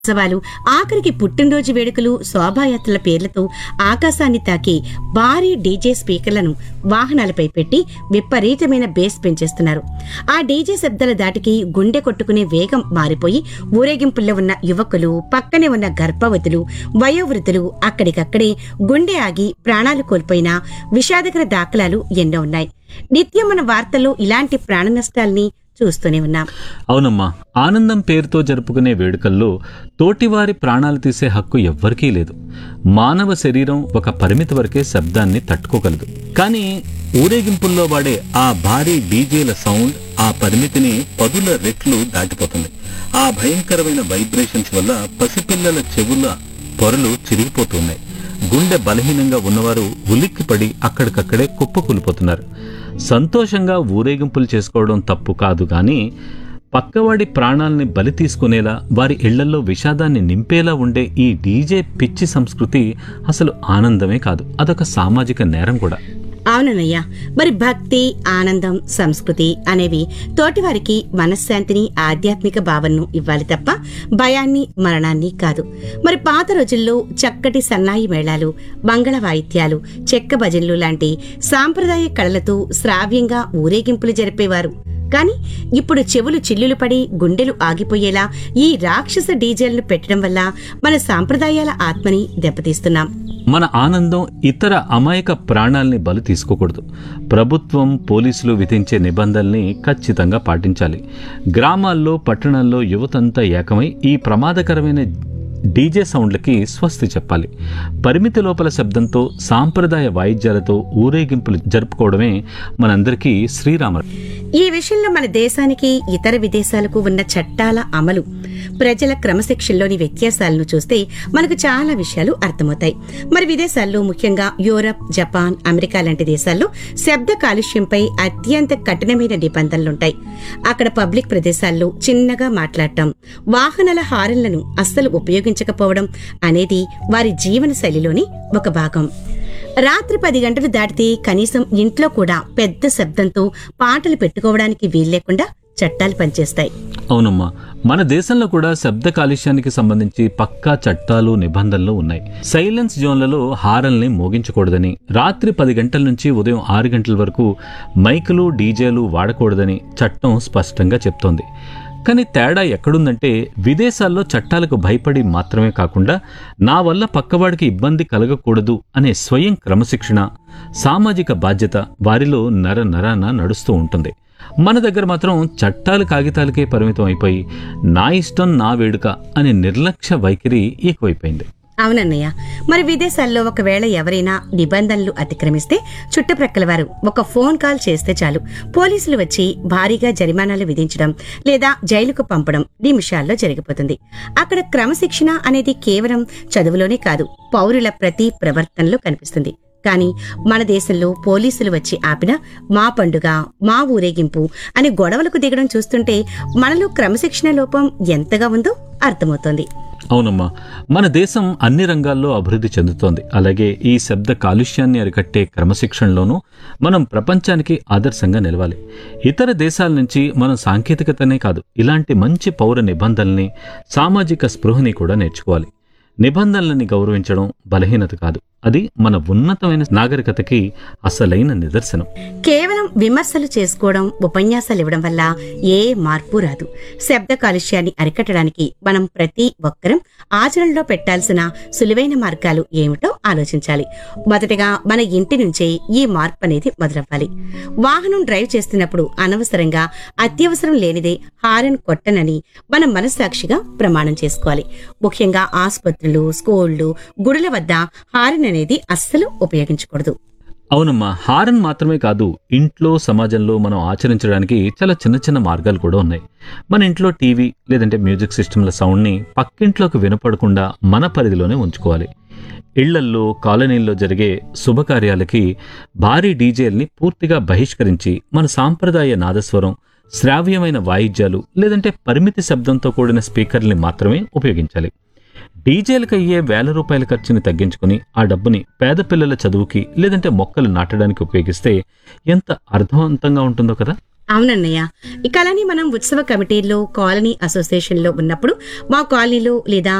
ఉత్సవాలు ఆఖరికి పుట్టినరోజు వేడుకలు శోభాయాత్రల పేర్లతో ఆకాశాన్ని తాకి భారీ డీజే స్పీకర్లను వాహనాలపై పెట్టి విపరీతమైన బేస్ పెంచేస్తున్నారు ఆ డీజే శబ్దాల దాటికి గుండె కొట్టుకునే వేగం మారిపోయి ఊరేగింపుల్లో ఉన్న యువకులు పక్కనే ఉన్న గర్భవతులు వయోవృద్ధులు అక్కడికక్కడే గుండె ఆగి ప్రాణాలు కోల్పోయిన విషాదకర దాఖలాలు ఎన్నో ఉన్నాయి నిత్యం మన వార్తల్లో ఇలాంటి ప్రాణ నష్టాల్ని చూస్తూనే ఉన్నాం అవునమ్మా ఆనందం పేరుతో జరుపుకునే వేడుకల్లో తోటివారి ప్రాణాలు తీసే హక్కు ఎవ్వరికీ లేదు మానవ శరీరం ఒక పరిమితి వరకే శబ్దాన్ని తట్టుకోగలదు కానీ ఊరేగింపుల్లో వాడే ఆ భారీ డీజేల సౌండ్ ఆ పరిమితిని పదుల రెట్లు దాటిపోతుంది ఆ భయంకరమైన వైబ్రేషన్స్ వల్ల పసిపిల్లల చెవుల పొరలు చిరిగిపోతున్నాయి గుండె బలహీనంగా ఉన్నవారు ఉలిక్కిపడి అక్కడికక్కడే కుప్పకూలిపోతున్నారు సంతోషంగా ఊరేగింపులు చేసుకోవడం తప్పు కాదు కానీ పక్కవాడి ప్రాణాల్ని బలి తీసుకునేలా వారి ఇళ్లల్లో విషాదాన్ని నింపేలా ఉండే ఈ డీజే పిచ్చి సంస్కృతి అసలు ఆనందమే కాదు అదొక సామాజిక నేరం కూడా అవునన్నయ్య మరి భక్తి ఆనందం సంస్కృతి అనేవి తోటివారికి మనశ్శాంతిని ఆధ్యాత్మిక భావనను ఇవ్వాలి తప్ప భయాన్ని మరణాన్ని కాదు మరి పాత రోజుల్లో చక్కటి సన్నాయి మేళాలు మంగళ వాయిద్యాలు చెక్క భజనలు లాంటి సాంప్రదాయ కళలతో శ్రావ్యంగా ఊరేగింపులు జరిపేవారు కానీ ఇప్పుడు చెవులు చిల్లులు పడి గుండెలు ఆగిపోయేలా ఈ రాక్షస డీజేలను పెట్టడం వల్ల మన సాంప్రదాయాల ఆత్మని దెబ్బతీస్తున్నాం మన ఆనందం ఇతర అమాయక ప్రాణాల్ని బలి తీసుకోకూడదు ప్రభుత్వం పోలీసులు విధించే నిబంధనల్ని ఖచ్చితంగా పాటించాలి గ్రామాల్లో పట్టణాల్లో యువతంతా ఏకమై ఈ ప్రమాదకరమైన డీజే సౌండ్లకి స్వస్తి చెప్పాలి పరిమితి లోపల శబ్దంతో సాంప్రదాయ వాయిద్యాలతో ఊరేగింపులు జరుపుకోవడమే మనందరికీ శ్రీరామ ఈ విషయంలో మన దేశానికి ఇతర విదేశాలకు ఉన్న చట్టాల అమలు ప్రజల క్రమశిక్షణలోని వ్యత్యాసాలను చూస్తే మనకు చాలా విషయాలు అర్థమవుతాయి మరి విదేశాల్లో ముఖ్యంగా యూరప్ జపాన్ అమెరికా లాంటి దేశాల్లో శబ్ద కాలుష్యంపై అత్యంత కఠినమైన నిబంధనలుంటాయి అక్కడ పబ్లిక్ ప్రదేశాల్లో చిన్నగా మాట్లాడటం వాహనాల హారన్లను అస్సలు ఉపయోగించకపోవడం అనేది వారి జీవన శైలిలోని ఒక భాగం రాత్రి పది గంటలు దాటితే కనీసం ఇంట్లో కూడా పెద్ద శబ్దంతో పాటలు పెట్టుకోవడానికి వీల్లేకుండా చట్టాలు పనిచేస్తాయి అవునమ్మా మన దేశంలో కూడా శబ్ద కాలుష్యానికి సంబంధించి పక్కా చట్టాలు నిబంధనలు ఉన్నాయి సైలెన్స్ జోన్లలో హారల్ని మోగించకూడదని రాత్రి పది గంటల నుంచి ఉదయం ఆరు గంటల వరకు మైకులు డీజేలు వాడకూడదని చట్టం స్పష్టంగా చెప్తోంది కానీ తేడా ఎక్కడుందంటే విదేశాల్లో చట్టాలకు భయపడి మాత్రమే కాకుండా నా వల్ల పక్కవాడికి ఇబ్బంది కలగకూడదు అనే స్వయం క్రమశిక్షణ సామాజిక బాధ్యత వారిలో నర నరాన నడుస్తూ ఉంటుంది మన దగ్గర మాత్రం చట్టాలు కాగితాలకే పరిమితం అయిపోయి నా ఇష్టం నా వేడుక అనే నిర్లక్ష్య వైఖరి ఎక్కువైపోయింది అవునన్నయ్య మరి విదేశాల్లో ఒకవేళ ఎవరైనా నిబంధనలు అతిక్రమిస్తే చుట్టుప్రక్కల వారు ఒక ఫోన్ కాల్ చేస్తే చాలు పోలీసులు వచ్చి భారీగా జరిమానాలు విధించడం లేదా జైలుకు పంపడం నిమిషాల్లో జరిగిపోతుంది అక్కడ క్రమశిక్షణ అనేది కేవలం చదువులోనే కాదు పౌరుల ప్రతి ప్రవర్తనలో కనిపిస్తుంది కానీ మన దేశంలో పోలీసులు వచ్చి ఆపిన మా పండుగ మా ఊరేగింపు అని గొడవలకు దిగడం చూస్తుంటే మనలో క్రమశిక్షణ లోపం ఎంతగా ఉందో అర్థమవుతోంది అవునమ్మా మన దేశం అన్ని రంగాల్లో అభివృద్ధి చెందుతోంది అలాగే ఈ శబ్ద కాలుష్యాన్ని అరికట్టే క్రమశిక్షణలోనూ మనం ప్రపంచానికి ఆదర్శంగా నిలవాలి ఇతర దేశాల నుంచి మనం సాంకేతికతనే కాదు ఇలాంటి మంచి పౌర నిబంధనల్ని సామాజిక స్పృహని కూడా నేర్చుకోవాలి నిబంధనలని గౌరవించడం బలహీనత కాదు అది మన ఉన్నతమైన నాగరికతకి అసలైన నిదర్శనం కేవలం విమర్శలు చేసుకోవడం ఉపన్యాసాలు ఇవ్వడం వల్ల ఏ మార్పు రాదు శబ్ద కాలుష్యాన్ని అరికట్టడానికి మనం ప్రతి ఒక్కరం ఆచరణలో పెట్టాల్సిన సులువైన మార్గాలు ఏమిటో ఆలోచించాలి మొదటగా మన ఇంటి నుంచే ఈ మార్పు అనేది మొదలవ్వాలి వాహనం డ్రైవ్ చేస్తున్నప్పుడు అనవసరంగా అత్యవసరం లేనిదే హారన్ కొట్టనని మనం మనస్సాక్షిగా ప్రమాణం చేసుకోవాలి ముఖ్యంగా ఆసుపత్రులు స్కూళ్లు గుడుల వద్ద హారన్ అనేది అస్సలు ఉపయోగించకూడదు అవునమ్మా హారన్ మాత్రమే కాదు ఇంట్లో సమాజంలో మనం ఆచరించడానికి చాలా చిన్న చిన్న మార్గాలు కూడా ఉన్నాయి మన ఇంట్లో టీవీ లేదంటే మ్యూజిక్ సిస్టమ్ల సౌండ్ని పక్కింట్లోకి వినపడకుండా మన పరిధిలోనే ఉంచుకోవాలి ఇళ్లల్లో కాలనీల్లో జరిగే శుభకార్యాలకి భారీ డీజేల్ని పూర్తిగా బహిష్కరించి మన సాంప్రదాయ నాదస్వరం శ్రావ్యమైన వాయిద్యాలు లేదంటే పరిమితి శబ్దంతో కూడిన స్పీకర్ని మాత్రమే ఉపయోగించాలి డీజేలకు అయ్యే వేల రూపాయల ఖర్చుని తగ్గించుకుని ఆ డబ్బుని పేద పిల్లల చదువుకి లేదంటే మొక్కలు నాటడానికి ఉపయోగిస్తే ఎంత అర్థవంతంగా ఉంటుందో కదా అవునన్నయ్య ఇక అలానే మనం ఉత్సవ కమిటీల్లో కాలనీ అసోసియేషన్లో ఉన్నప్పుడు మా కాలనీలో లేదా